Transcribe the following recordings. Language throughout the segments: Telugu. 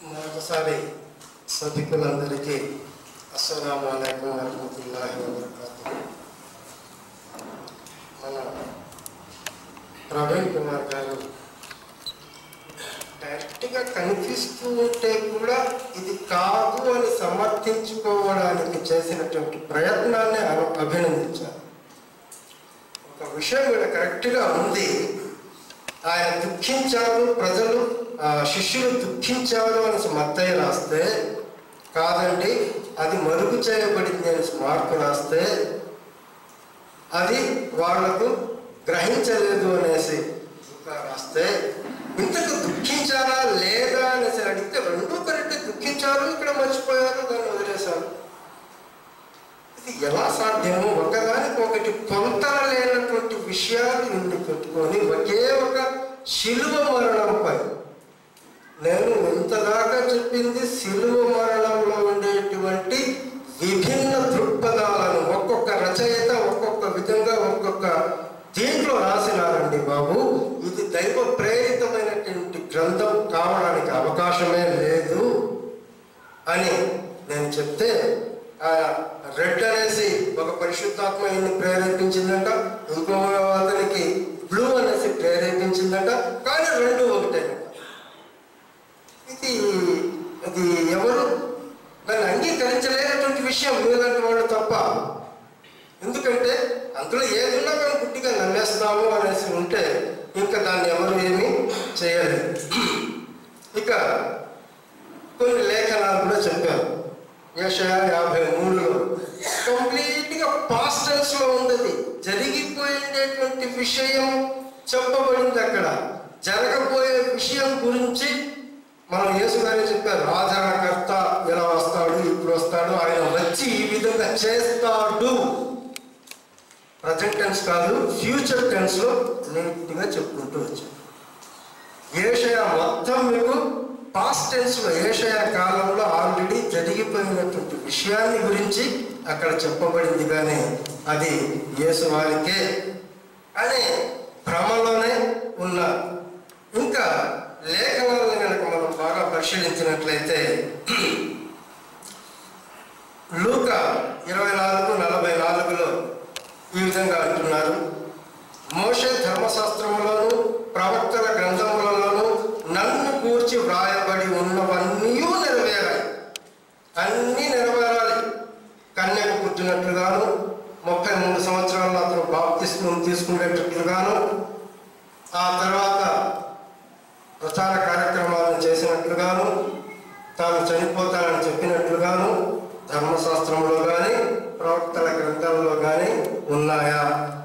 మరొకసారి సభికులందరికీ అస్సలం అయికం వరహతుల్లాహి వబర్కాతు మన ప్రవీణ్ కుమార్ గారు డైరెక్ట్గా కనిపిస్తూ ఉంటే కూడా ఇది కాదు అని సమర్థించుకోవడానికి చేసినటువంటి ప్రయత్నాన్ని అను అభినందించారు ఒక విషయం ఇక్కడ కరెక్ట్గా ఉంది ఆయన దుఃఖించారు ప్రజలు ఆ శిష్యులు దుఃఖించారు అని మత్తయ్య రాస్తే కాదండి అది మరుగు చేయబడింది అని మార్కు రాస్తే అది వాళ్లకు గ్రహించలేదు అనేసి ఇంకా రాస్తే ఇంతకు దుఃఖించారా లేదా అనేసి అడిగితే రెండూ కరెక్ట్ దుఃఖించారు ఇక్కడ మర్చిపోయారు దాన్ని వదిలేశారు ఇది ఎలా సాధ్యము ఒకదానికి ఒకటి పొంతన లేనటువంటి విషయాలు ఇన్ని పెట్టుకొని ఒకే ఒక శిలువ మరణంపై నేను ఇంతదాకా చెప్పింది శిలువ మరణంలో ఉండేటువంటి విభిన్న దృక్పథాలను ఒక్కొక్క రచయిత ఒక్కొక్క విధంగా ఒక్కొక్క దీంట్లో రాసినారండి బాబు ఇది దైవ ప్రేరితమైనటువంటి గ్రంథం కావడానికి అవకాశమే లేదు అని నేను చెప్తే ఆ రెడ్ అనేసి ఒక పరిశుద్ధాత్మ ఈయన్ని ప్రేరేపించిందంట ఇంకో అతనికి బ్లూ అనేసి ప్రేరేపించిందంట కానీ రెండు ఒకటేనంట ఇది అది ఎవరు దాన్ని అంగీకరించలేనటువంటి విషయం మీలాంటి వాళ్ళు తప్ప ఎందుకంటే అందులో ఏది ఉన్నా మేము గుడ్డిగా నమ్మేస్తాము అనేసి ఉంటే ఇంకా దాన్ని ఎవరు ఏమీ చేయలేరు ఇక కొన్ని లేఖనాలు కూడా చెప్పారు యశయ యాభై మూడులో కంప్లీట్గా పాస్ట్ టెన్స్లో ఉంది జరిగిపోయేటటువంటి విషయం చెప్పబడింది అక్కడ జరగబోయే విషయం గురించి మనం యేసు గారే చెప్పారు ఆదరణకర్త ఎలా వస్తాడు ఇప్పుడు వస్తాడు ఆయన వచ్చి ఈ విధంగా చేస్తాడు ప్రజెంట్ టెన్స్ కాదు ఫ్యూచర్ టెన్స్లో నీట్గా చెప్పుకుంటూ వచ్చాడు ఏషయ మొత్తం మీకు పాస్ట్ టెన్స్లో ఏషయ కాలంలో ఆల్రెడీ జరిగిపోయినటువంటి విషయాన్ని గురించి అక్కడ చెప్పబడింది కానీ అది యేసు వారికే అనే భ్రమలోనే ఉన్న ఇంకా లేఖనాలను కనుక మనం బాగా పరిశీలించినట్లయితే లూక ఇరవై నాలుగు నలభై నాలుగులో ఈ విధంగా అంటున్నారు మోషే ధర్మశాస్త్రములను ప్రవక్తల గ్రంథములలోను నన్ను కూర్చి వ్రాయబడి ఉన్నవన్నీ నెరవేరాయి అన్నీ నెరవేరాలి కన్యకు పుట్టినట్లుగాను ముప్పై మూడు సంవత్సరాల్లో అతను బాప్తిస్మం తీసుకునేటట్లుగాను ఆ తర్వాత ప్రచార కార్యక్రమాలను చేసినట్లుగాను తాను చనిపోతానని చెప్పినట్లుగాను ధర్మశాస్త్రంలో కానీ ప్రవక్తల గ్రంథంలో కానీ ఉన్నాయా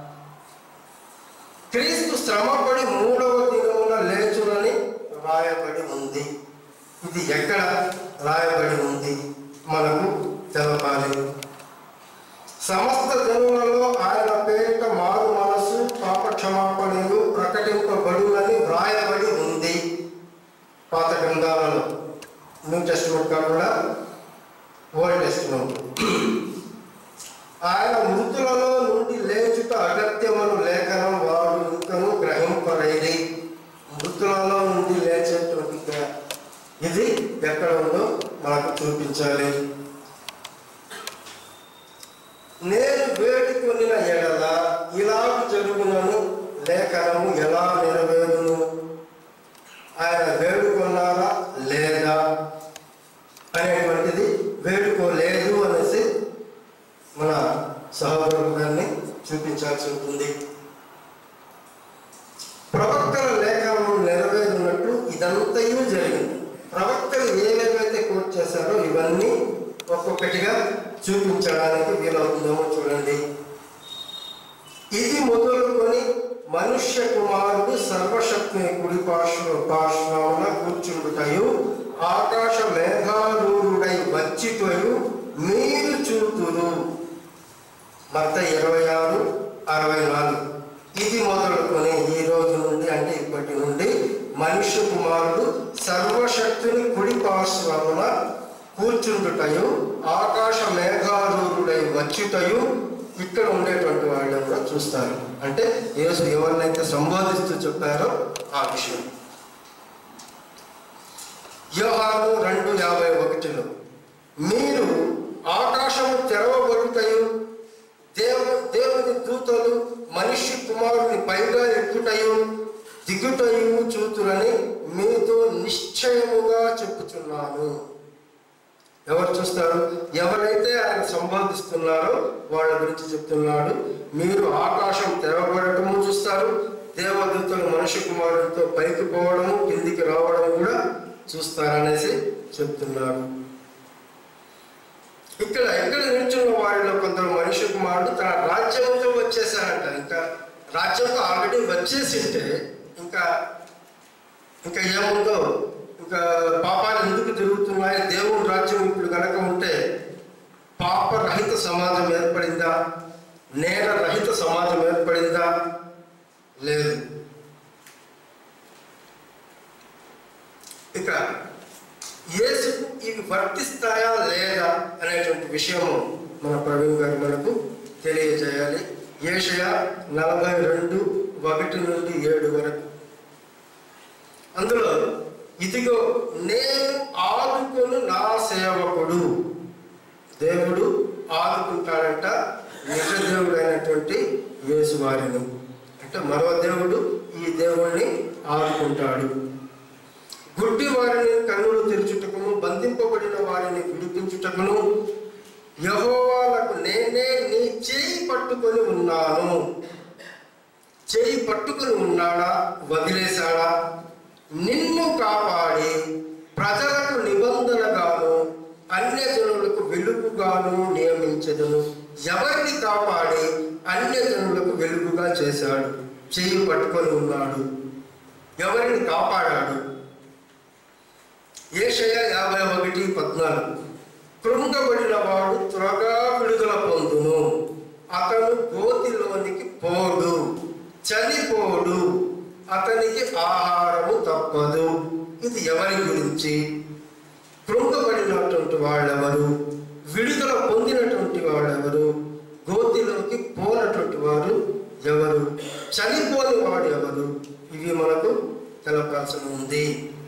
క్రీస్తు శ్రమపడి మూడవ దినమున లేచునని రాయబడి ఉంది ఇది ఎక్కడ రాయబడి ఉంది మనకు తెలపాలి సమస్త జనులలో ఆయన పేరిట మారు మనసు పాప క్షమాపణలు ప్రకటింపబడునని వ్రాయబడి ఉంది పాత గ్రంథాలలో న్యూ టెస్ట్మెంట్ కాకుండా ఓల్డ్ టెస్ట్మెంట్ ఆయన మృతులలో నుండి లేచుట అగత్యమను లేఖనం వాడు ఇంకను గ్రహింపరైది మృతులలో నుండి లేచేటువంటి గ్ర- ఇది ఎక్కడ ఉందో మనకు చూపించాలి నేను వేడుకొనిన ఎడల ఇలాగ జరుగునను లేఖనము ఎలా నెరవేరును ఆయన వేడుకొన్నారా లేదా అనేటువంటిది వేడుకోలేదు అనేసి మన సహోదరుడు గారిని చూపించాల్సి ఉంటుంది ప్రవక్తల లేఖనం నెరవేరినట్లు ఇదంతయు జరిగింది ప్రవక్తలు ఏవేవైతే కోట్ చేశారో ఇవన్నీ ఒక్కొక్కటిగా చూపించడానికి వీలవుతుందేమో చూడండి ఇది మొదలుకొని మనుష్య కుమారుడు సర్వశక్తిని కుడి పార్శ్వ పార్శ్వమున కూర్చుండుటయు ఆకాశ మేఘారూఢుడై వచ్చిటయు మీరు చూతురు మత ఇరవై ఆరు అరవై నాలుగు ఇది మొదలుకొని ఈ రోజు నుండి అంటే ఇప్పటి నుండి మనుష్య కుమారుడు సర్వశక్తిని కుడి పార్శ్వమున కూర్చుండుటయు ఆకాశ మేఘారూఢుడై వచ్చుటయు ఇక్కడ ఉండేటువంటి వాళ్ళు కూడా చూస్తారు అంటే యేసు ఎవరినైతే సంబోధిస్తూ చెప్పారో ఆ విషయం యోహాను రెండు యాభై ఒకటిలో మీరు ఆకాశము తెరవబడుటయు దేవు దేవుని దూతలు మనిషి కుమారుని పైగా ఎక్కుటయు దిగుటయు చూతురని మీతో నిశ్చయముగా చెప్పుచున్నాను ఎవరు చూస్తారు ఎవరైతే ఆయన సంబోధిస్తున్నారో వాళ్ళ గురించి చెప్తున్నాడు మీరు ఆకాశం తెరవబడటము చూస్తారు దేవదూతలు మనిషి కుమారుడితో పైకి పోవడము కిందికి రావడం కూడా చూస్తారనేసి చెప్తున్నాడు ఇక్కడ ఎక్కడ నిల్చున్న వారిలో కొందరు మనిషి కుమారుడు తన రాజ్యంతో వచ్చేసారంట ఇంకా రాజ్యంతో ఆల్రెడీ వచ్చేసింటే ఇంకా ఇంకా ఏముందో ఇంకా పాపాలు ఎందుకు జరుగుతున్నాయి దేవుని రాజ్యం ఇప్పుడు కనుక ఉంటే పాప రహిత సమాజం ఏర్పడిందా నేర రహిత సమాజం ఏర్పడిందా లేదు ఇక యేసుకు ఇవి వర్తిస్తాయా లేదా అనేటువంటి విషయము మన ప్రవీణ్ గారు మనకు తెలియజేయాలి ఏషయ నలభై రెండు ఒకటి నుండి ఏడు వరకు అందులో ఇదిగో నేను ఆదుకొను నా సేవకుడు దేవుడు ఆదుకుంటాడంట నిజ దేవుడు అయినటువంటి యేసు వారిని అంటే మరో దేవుడు ఈ దేవుణ్ణి ఆదుకుంటాడు గుడ్డి వారిని కన్నులు తెరుచుటకును బంధింపబడిన వారిని విడిపించుటకును యహోవాలకు నేనే నీ చేయి పట్టుకొని ఉన్నాను చేయి పట్టుకొని ఉన్నాడా వదిలేశాడా నిన్ను కాపాడి ప్రజలకు నిబంధనగాను అన్యజనులకు వెలుగుగాను నియమించదును ఎవరిని కాపాడి అన్యజనులకు వెలుగుగా చేశాడు చేయి పట్టుకొని ఉన్నాడు ఎవరిని కాపాడాడు ఏషయ యాభై ఒకటి పద్నాలుగు కృంగబడిన వాడు త్వరగా విడుదల పొందును అతను గోతిలోనికి పోడు చనిపోడు అతనికి ఆహారము తప్పదు ఇది ఎవరి గురించి కృంగబడినటువంటి వాళ్ళెవరు విడుదల పొందినటువంటి వాళ్ళెవరు గోతిలోకి పోనటువంటి వారు ఎవరు చనిపోని వాడు ఎవరు ఇవి మనకు తెలపాల్సి ఉంది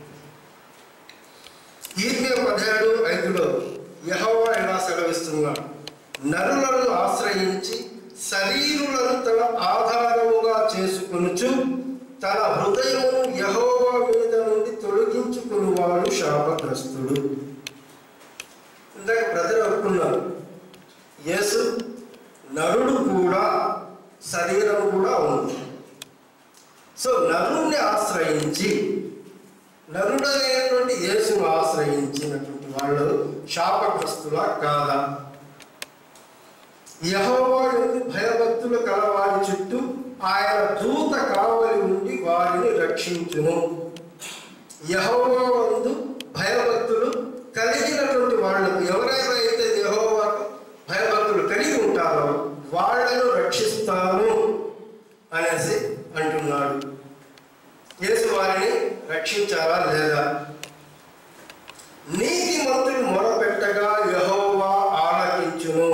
ఈర్మ్య పదిహేడు ఐదులో యెహోవా ఇలా సెలవిస్తున్నాడు నరులను ఆశ్రయించి శరీరులను తన ఆధారముగా చేసుకొనుచు తన హృదయమును యెహోవా మీద నుండి తొలగించుకునివాడు శాపగ్రస్తుడు ఇందాక బ్రదర్ అనుకున్నారు యేసు నరుడు కూడా శరీరం కూడా ఉంది సో నరుణ్ణి ఆశ్రయించి నరుడైనటువంటి యేసును ఆశ్రయించినటువంటి వాళ్ళు శాపగ్రస్తులా కాదా యహోవా ఎందు భయభక్తులు కలవారి చుట్టూ ఆయన దూత కావలి ఉండి వారిని రక్షించును యహోవా వందు భయభక్తులు కలిగినటువంటి వాళ్ళకు ఎవరైనా అయితే యహోవాకు భయభక్తులు కలిగి ఉంటారో వాళ్ళను రక్షిస్తాను అనేసి అంటున్నాడు యేసు వారిని రక్షించారా లేదా నీతి మంత్రులు మొరపెట్టగా యహోవా ఆలకించును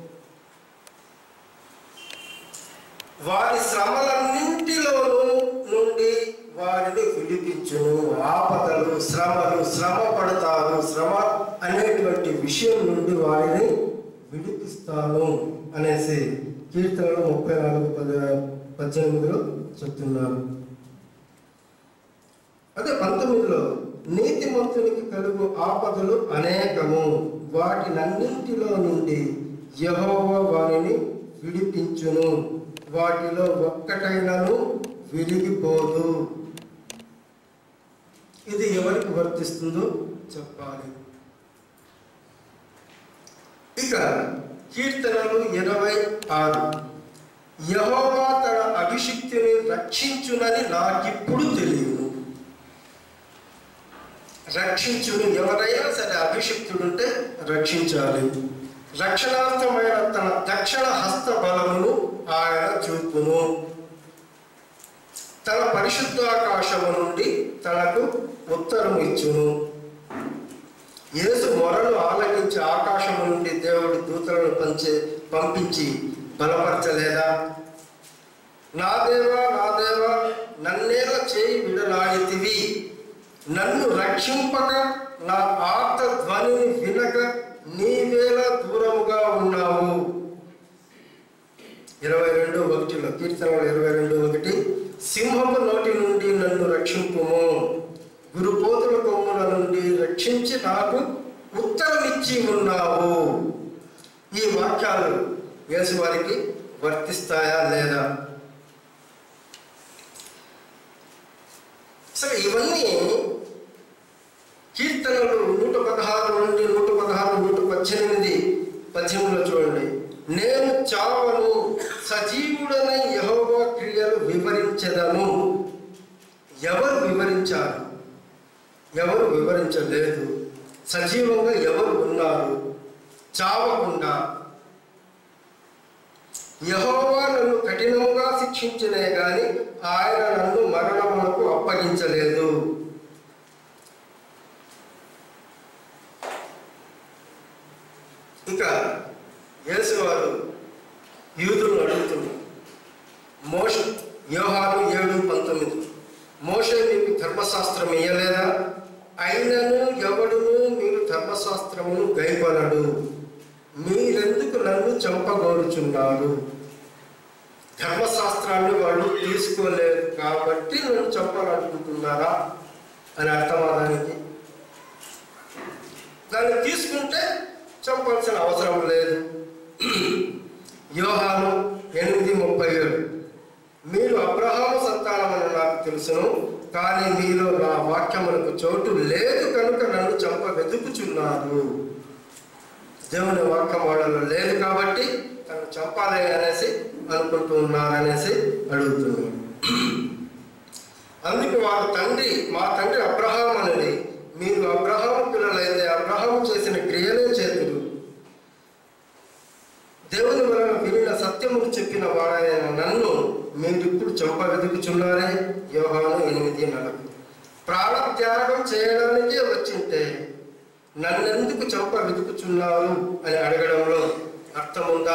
వారి శ్రమలన్నింటిలోనూ నుండి వారిని విడిపించును ఆపదలు శ్రమలు శ్రమ పడతారు శ్రమ అనేటువంటి విషయం నుండి వారిని విడిపిస్తాను అనేసి కీర్తనలు ముప్పై నాలుగు పద పద్దెనిమిదిలో చెప్తున్నారు అదే పంతొమ్మిదిలో నీతిమంతునికి కలుగు ఆపదలు అనేకము వాటినన్నింటిలో నుండి యెహోవా వారిని విడిపించును వాటిలో ఒక్కటైనను విరిగిపోదు ఇది ఎవరికి వర్తిస్తుందో చెప్పాలి ఇక కీర్తనలు ఇరవై ఆరు యహోవా తన అభిషిక్తిని రక్షించునని నాకిప్పుడు తెలియదు రక్షించును ఎవరైనా సరే అభిషిక్తుడుంటే రక్షించాలి రక్షణార్థమైన తన దక్షిణ హస్త బలమును ఆయన చూపును తన పరిశుద్ధాకాశము నుండి తనకు ఉత్తరం ఇచ్చును యేసు మొరలు ఆలకించి ఆకాశము నుండి దేవుడి దూతలను పంచే పంపించి బలపరచలేదా నా దేవా నా దేవా నన్నేల చేయి విడనాడితివి నన్ను రక్షింపక నా ఆర్త ధ్వనిని వినక నీవేలా దూరముగా ఉన్నావు ఇరవై రెండు ఒకటిలో కీర్తనలు ఇరవై రెండు ఒకటి సింహము నోటి నుండి నన్ను రక్షింపుము గురుపోతుల కొమ్ముల నుండి రక్షించి నాకు ఉత్తరమిచ్చి ఉన్నావు ఈ వాక్యాలు యేసు వారికి వర్తిస్తాయా లేదా సరే ఇవన్నీ కీర్తనలు నూట పదహారు నుండి నూట పదహారు నూట పద్దెనిమిది పద్దెనిమిదిలో చూడండి నేను చావను సజీవుడనై యహోవా క్రియలు వివరించదను ఎవరు వివరించారు ఎవరు వివరించలేదు సజీవంగా ఎవరు ఉన్నారు చావకుండా యహోవా నన్ను కఠినంగా శిక్షించినే గాని ఆయన నన్ను మరణములకు అప్పగించలేదు ఇక యేసువారు యూదులను అడుగుతున్నారు మోష యోహాను ఏడు పంతొమ్మిది మోషే మీకు ధర్మశాస్త్రం ఇయ్యలేదా అయినను ఎవడును మీరు ధర్మశాస్త్రమును గైకొనడు మీరెందుకు నన్ను చంపగోరుచున్నారు ధర్మశాస్త్రాన్ని వాళ్ళు తీసుకోలేదు కాబట్టి నన్ను చంపాలనుకుంటున్నారా అని అర్థమాదానికి దాన్ని తీసుకుంటే చంపాల్సిన అవసరం లేదు యోహాను ఎనిమిది ముప్పై ఏడు మీరు అబ్రహాము సంతానమని నాకు తెలుసును కానీ మీలో నా వాక్యములకు చోటు లేదు కనుక నన్ను చంప వెతుకుచున్నారు దేవుని వాక్యం వాళ్ళలో లేదు కాబట్టి తను చంపాలి అనేసి అనుకుంటూ ఉన్నారనేసి అడుగుతున్నాడు అందుకు వారు తండ్రి మా తండ్రి అబ్రహాం అనేది మీరు అబ్రహాము పిల్లలైతే అబ్రహాము చేసిన క్రియలే చేతులు దేవుని వలన వినిన సత్యమును చెప్పిన వాడైన నన్ను మీరు ఇప్పుడు చంప వెతుకుచున్నారే యోహాను ఎనిమిది నలభై ప్రాణత్యాగం చేయడానికే వచ్చింటే నన్నెందుకు చంప వెతుకుచున్నారు అని అడగడంలో అర్థముందా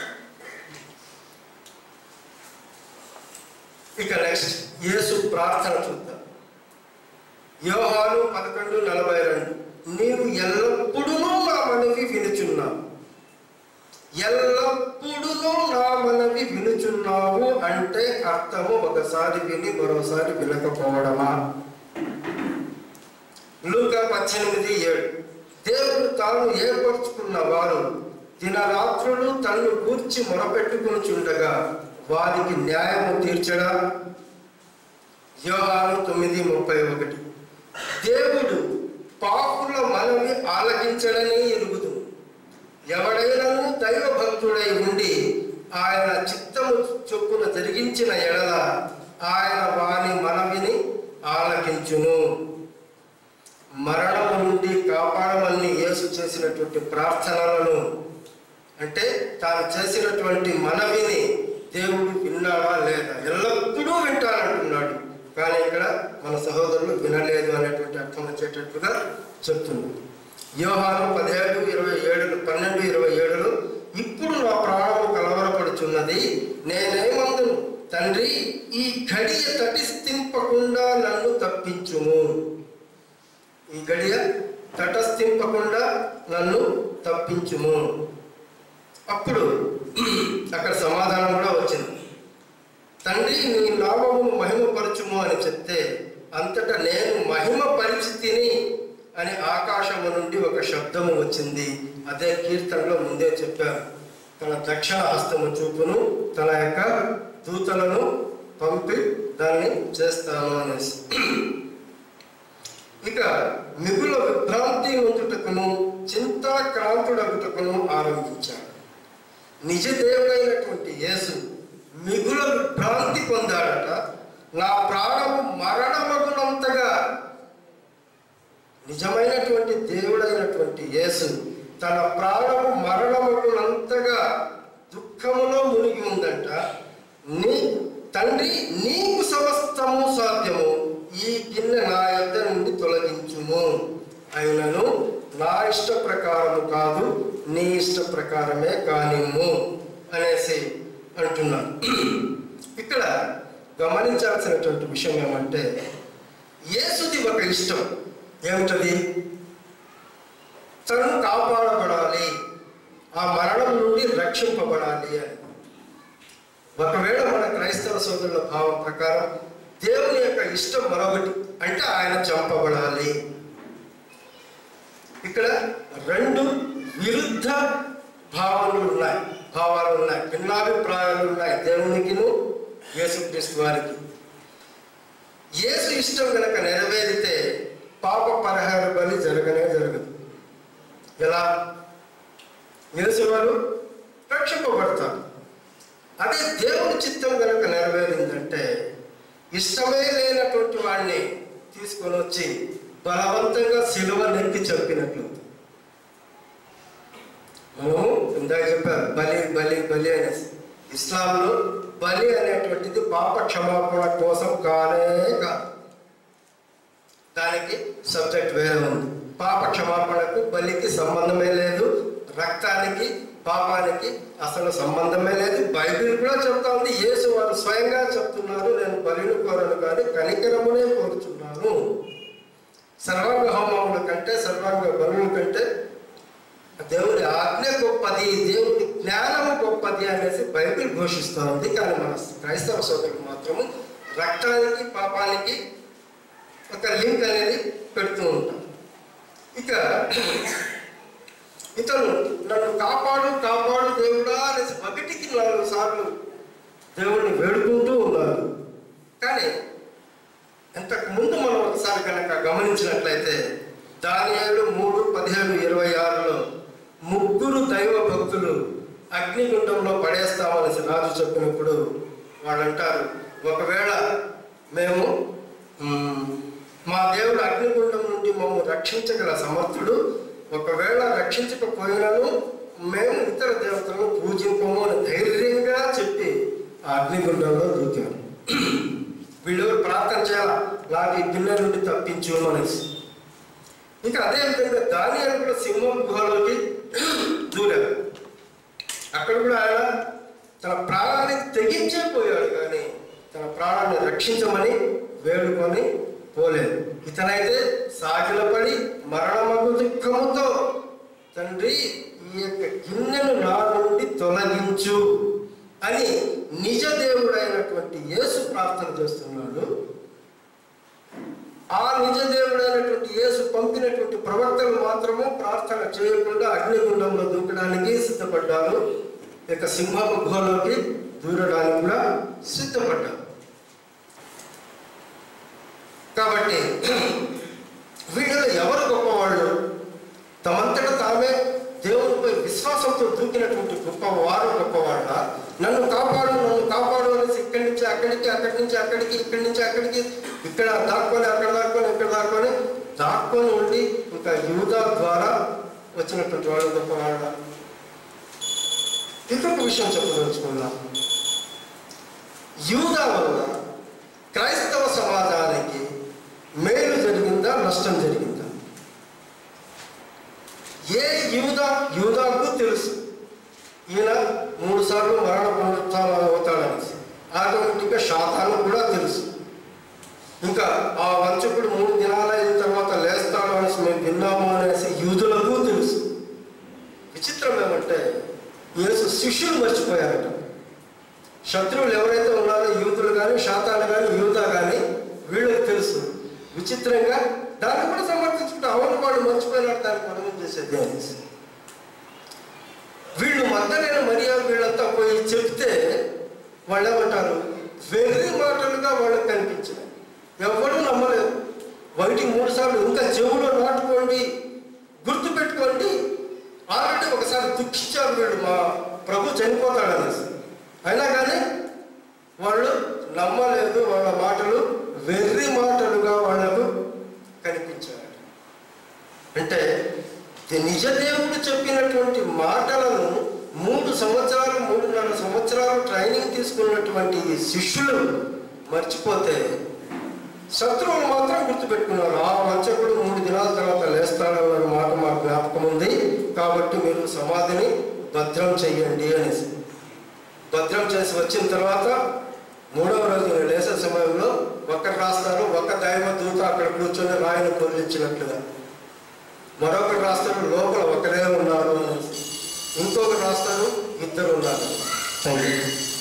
ఇక నెక్స్ట్ యేసు ప్రార్థన చూద్దాం యోహాను పదకొండు నలభై రెండు నీవు ఎల్లప్పుడూ నా మనవి వినుచున్నావు ఎల్లప్పుడూ నా మనవి వినుచున్నావు అంటే అర్థము ఒకసారి విని మరోసారి వినకపోవడమా లూక పద్దెనిమిది ఏడు దేవుడు తాను ఏర్పరచుకున్న వారు దినరాత్రులు తన్ను కూర్చి మొరపెట్టుకునిచుండగా వారికి న్యాయము తీర్చడా యోహాను తొమ్మిది ముప్పై ఒకటి దేవుడు పాపుల మనవి ఆలకించడని ఎరుగుదు ఎవడైనను దైవ భక్తుడై ఉండి ఆయన చిత్తము చొప్పున జరిగించిన ఎడల ఆయన వాని మనవిని ఆలకించును మరణం నుండి కాపాడమని యేసు చేసినటువంటి ప్రార్థనలను అంటే తాను చేసినటువంటి మనవిని దేవుడు విన్నాడా లేదా ఎల్లప్పుడూ వింటానంటున్నాడు కానీ ఇక్కడ మన సహోదరులు వినలేదు అనేటువంటి అర్థం వచ్చేటట్టుగా చెప్తుంది యోహాను పదిహేడు ఇరవై ఏడులు పన్నెండు ఇరవై ఏడులు ఇప్పుడు నా ప్రాణము కలవరపడుచున్నది నేనేమందును తండ్రి ఈ గడియ తటిస్థింపకుండా నన్ను తప్పించుము ఈ గడియ తటస్థింపకుండా నన్ను తప్పించుము అప్పుడు అక్కడ సమాధానం కూడా వచ్చింది తండ్రి నీ నామమును మహిమపరచుము అని చెప్తే అంతటా నేను మహిమ పరిస్థితిని అని ఆకాశము నుండి ఒక శబ్దము వచ్చింది అదే కీర్తనలో ముందే చెప్పారు తన దక్షిణ హస్తము చూపును తన యొక్క దూతలను పంపి దాన్ని చేస్తాను అనేసి ఇక మిగుల విభ్రాంతి నొందుటకును చింతాక్రాంతుడగుటకును ఆరంభించాడు నిజ దేవుడైనటువంటి యేసు మిగుల విభ్రాంతి పొందాడట నా ప్రాణము మరణమగునంతగా నిజమైనటువంటి దేవుడైనటువంటి యేసు తన ప్రాణము మరణమగునంతగా దుఃఖములో మునిగి ఉందంట నీ తండ్రి నీకు సమస్తము సాధ్యము ఈ గిన్నె నా యొద్ద నుండి తొలగించుము అయినను నా ఇష్ట ప్రకారము కాదు నీ ఇష్ట ప్రకారమే కానిమ్ము అనేసి అంటున్నారు ఇక్కడ గమనించాల్సినటువంటి విషయం ఏమంటే యేసుది ఒక ఇష్టం ఏమిటది తను కాపాడబడాలి ఆ మరణం నుండి రక్షింపబడాలి అని ఒకవేళ మన క్రైస్తవ సోదరుల భావం ప్రకారం దేవుని యొక్క ఇష్టం మరొకటి అంటే ఆయన చంపబడాలి ఇక్కడ రెండు విరుద్ధ భావనలు ఉన్నాయి భావాలు ఉన్నాయి భిన్నాభిప్రాయాలు ఉన్నాయి దేవునికిను యేసుక్రీస్తు వారికి యేసు ఇష్టం కనుక నెరవేరితే పాప పరిహార బలి జరగనే జరగదు ఎలా యేసు వారు రక్షింపబడతారు అదే దేవుని చిత్తం కనుక నెరవేరిందంటే ఇష్టమే లేనటువంటి వాడిని తీసుకొని వచ్చి బలవంతంగా సిలువ నెక్కి చంపినట్లు మనము ఇందాక చెప్పారు బలి బలి బలి అనేసి ఇస్లాంలో బలి అనేటువంటిది పాప క్షమాపణ కోసం కానే కాదు దానికి సబ్జెక్ట్ వేరే ఉంది పాప క్షమాపణకు బలికి సంబంధమే లేదు రక్తానికి పాపానికి అసలు సంబంధమే లేదు బైబిల్ కూడా చెప్తా ఉంది యేసు వారు స్వయంగా చెప్తున్నారు నేను బలిని కోరను కానీ కనికరమునే కోరుచున్నాను సర్వాంగ హోమముల కంటే సర్వాంగ బలుల కంటే దేవుని ఆజ్ఞ గొప్పది దేవుని జ్ఞానము గొప్పది అనేసి బైబిల్ ఘోషిస్తూ ఉంది కానీ మన క్రైస్తవ సోదరులు మాత్రము రక్తానికి పాపానికి ఒక లింక్ అనేది పెడుతూ ఉంటాం ఇక ఇతను నన్ను కాపాడు కాపాడు దేవుడా అనేసి ఒకటికి నాలుగు సార్లు దేవుడిని వేడుకుంటూ ఉన్నారు కానీ ఇంతకు ముందు మనం ఒకసారి కనుక గమనించినట్లయితే దానియాలు మూడు పదిహేను ఇరవై ఆరులో ముగ్గురు దైవ భక్తులు అగ్నిగుండంలో పడేస్తామనేసి రాజు చెప్పినప్పుడు వాళ్ళు అంటారు ఒకవేళ మేము మ్, మా దేవుడు అగ్నిగుండం నుండి మమ్మల్ని రక్షించగల సమర్థుడు ఒకవేళ రక్షించకపోయినను మేము ఇతర దేవతలను పూజింపము అని ధైర్యంగా చెప్పి ఆ అగ్నిగుండంలో దూకారు వీళ్ళు ప్రార్థన చేయాల నాకు ఈ గిన్నె నుండి తప్పించు అనేసి ఇంకా అదే విధంగా దానియాలు కూడా సింహం గుహలోకి దూరారు అక్కడ కూడా ఆయన తన ప్రాణాన్ని తెగించే పోయాడు కానీ తన ప్రాణాన్ని రక్షించమని వేడుకొని పోలేదు ఇతనైతే సాగిలపడి మరణమగు దుఃఖముతో తండ్రి ఈ యొక్క గిన్నెను నా నుండి తొలగించు అని నిజ దేవుడైనటువంటి యేసు ప్రార్థన చేస్తున్నాడు ఆ నిజ దేవుడైనటువంటి యేసు పంపినటువంటి ప్రవక్తలు మాత్రము ప్రార్థన చేయకుండా అగ్నిగుండంలో దూకడానికి సిద్ధపడ్డారు ఇక సింహపు గుహలోకి దూరడానికి కూడా సిద్ధపడ్డారు కాబట్టి వీళ్ళలో ఎవరు గొప్పవాళ్ళు తమంతట తామే దేవునిపై విశ్వాసంతో దూకినటువంటి గొప్పవారు గొప్పవాళ్ళ నన్ను కాపాడు నన్ను కాపాడు అనేసి ఇక్కడి నుంచి అక్కడికి అక్కడి నుంచి అక్కడికి ఇక్కడి నుంచి అక్కడికి ఇక్కడ దాక్కొని అక్కడ దాక్కొని ఇక్కడ దాక్కొని దాక్కొని ఉండి ఇంకా యూదా ద్వారా వచ్చినటువంటి వాళ్ళు గొప్పవాళ్ళ ఇంకొక విషయం చెప్పదలుచుకుందాం యూదా వల్ల క్రైస్తవ సమాజానికి మేలు జరిగిందా నష్టం జరిగిందా ఏ యూదా యూదాకు తెలుసు ఈయన మూడు సార్లు మరణ పునరుత్థానం అవుతాడని ఆటోమేటిక్గా శాతాను కూడా తెలుసు ఇంకా ఆ వంచకుడు మూడు దినాలు అయిన తర్వాత లేస్తాడు అనేసి మేము విన్నాము అనేసి యూదులకు తెలుసు విచిత్రం ఏమంటే యేసు శిష్యులు మర్చిపోయారట శత్రువులు ఎవరైతే ఉన్నారో యూదులు కానీ శాతాలు కానీ యూదా కానీ వీళ్ళకి తెలుసు విచిత్రంగా దాన్ని కూడా సమర్థించుకుంటే అవును వాడు మర్చిపోయినాడు దాన్ని మనం చేసేది అనేసి వీళ్ళు మద్దలైన మరియా వీళ్ళంతా పోయి చెప్తే వాళ్ళు ఏమంటారు వెర్రి మాటలుగా వాళ్ళకి కనిపించినాయి ఎవరు నమ్మలేదు ఒకటి మూడు సార్లు ఇంకా చెవులో నాటుకోండి గుర్తు పెట్టుకోండి ఆల్రెడీ ఒకసారి దుఃఖించారు వీళ్ళు మా ప్రభు చనిపోతాడనేసి అయినా కానీ వాళ్ళు నమ్మలేదు వాళ్ళ మాటలు వెర్రి మాటలుగా వాళ్ళకు కనిపించారు అంటే ది- నిజ దేవుడు చెప్పినటువంటి మాటలను మూడు సంవత్సరాలు మూడున్నర సంవత్సరాలు ట్రైనింగ్ తీసుకున్నటువంటి ఈ శిష్యులు మర్చిపోతే శత్రువులు మాత్రం గుర్తుపెట్టుకున్నారు ఆ వంచకుడు మూడు దినాల తర్వాత లేస్తాడు అనే మాట మా జ్ఞాపకం ఉంది కాబట్టి మీరు సమాధిని భద్రం చెయ్యండి అనేసి భద్రం చేసి వచ్చిన తర్వాత మూడవ రోజు లేసే సమయంలో ఒక్కరు రాస్తారు ఒక్క దైవ దూత అక్కడ కూర్చొని రాయిని పొందించినట్లుగా మరొకరు రాస్తారు లోపల ఒకరే ఉన్నారు అనేసి ఇంకొకరు రాస్తారు ఇద్దరు ఉన్నారు థ్యాంక్ యూ